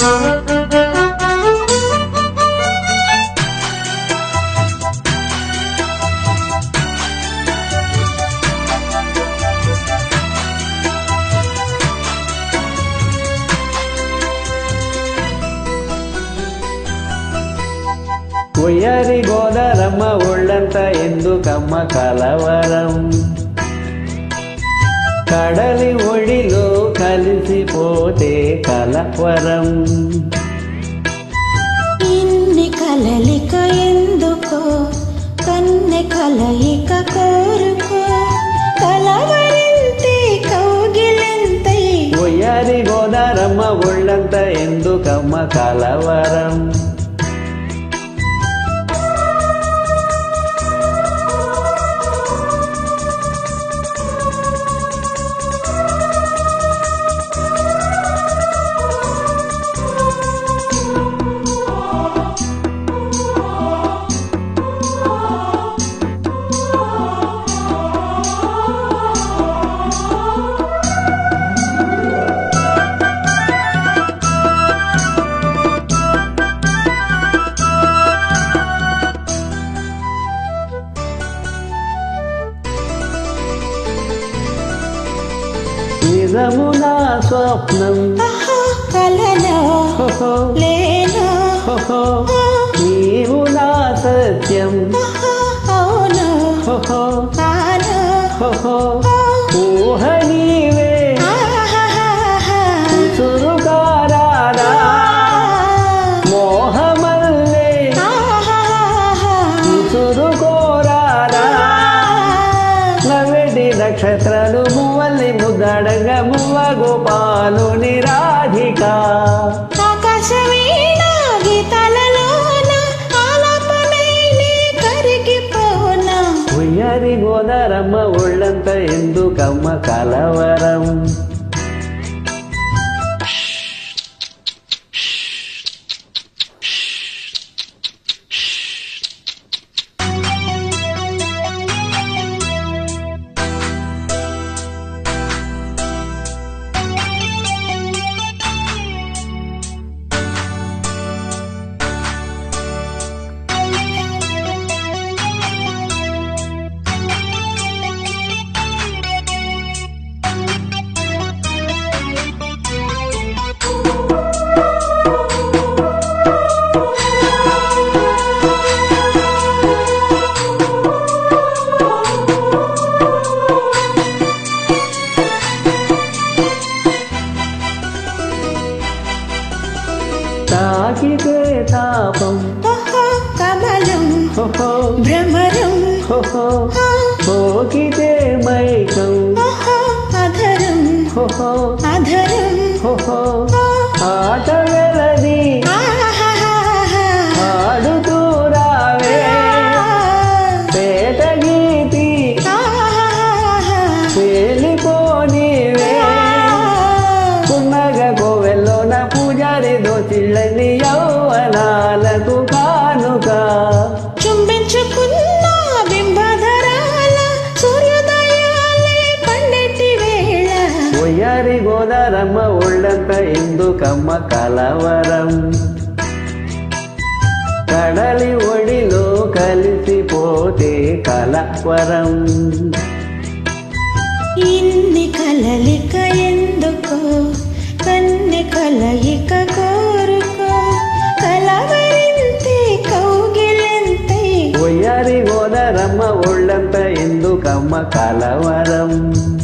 ఉయ్యారి గోదారమ్మ ఒళ్ళంతా ఎందుకమ్మ కలవరం కడలి ఒడిలో కలిసిపోతే కలవరం ఇన్ని కలలిక ఎందుకో కన్నె కలయిక కోరుకో కలవరింతే కౌగిలెంతై ఉయ్యారి గోదారమ్మ ఒళ్ళంతా ఎందుకమ్మ కలవరం నిజము నా స్వప్నం ఆహా కలలో హోహో, లేనా హోహో, నీవు నా సత్యం ఆహా అవును హోహో, కాను హోహో, ఊహ నీవే ఆహాహాహా. చురుకారారా మోహమల్లే ఆహాహాహా. చురుకోరారా నవ్వెడి నక్షత్రాలు మువ్వల్లి ముద్దడంగా మువ్వ గోపాలుని రాధిక ఆకాశవీణ గీతాలలోన ఆలాపనైనే కరిగిపోనా ఉయ్యారి గోదారమ్మ ఒళ్ళంత ఎందుకమ్మ కలవరం తాకితే తాపం ఓహో కమలం హోహో, భ్రమరం హోహో, ఆ, సోకితే మైకం ఓహో అధరం హోహో, అధరం హోహో, ఆ, ఆట వెలది ఆహాహాహా. ఆడుతూ రావే పేట గీతి ఆహాహాహా. పేలిపోనివే పున్నగ కోవెల్లోన పూజారి దోచిళ్ళని యౌవనాలకు కానుక చుంబించుకున్న బింబధరాల సూర్యోదయాలే పండెట్టి వేళ ఒయ్యారి గోదారమ్మ ఒళ్ళంత ఎందుకమ్మ కలవరం కడలి ఒడిలో కలిసిపోతే కలవరం ఇన్ని కలలిక ఎందుకో కన్నె కలయిక కోరుకో కలవరింతే కౌగిలెంతై ఒయ్యారి గోదారమ్మ ఒళ్ళంత ఎందుకమ్మ కలవరం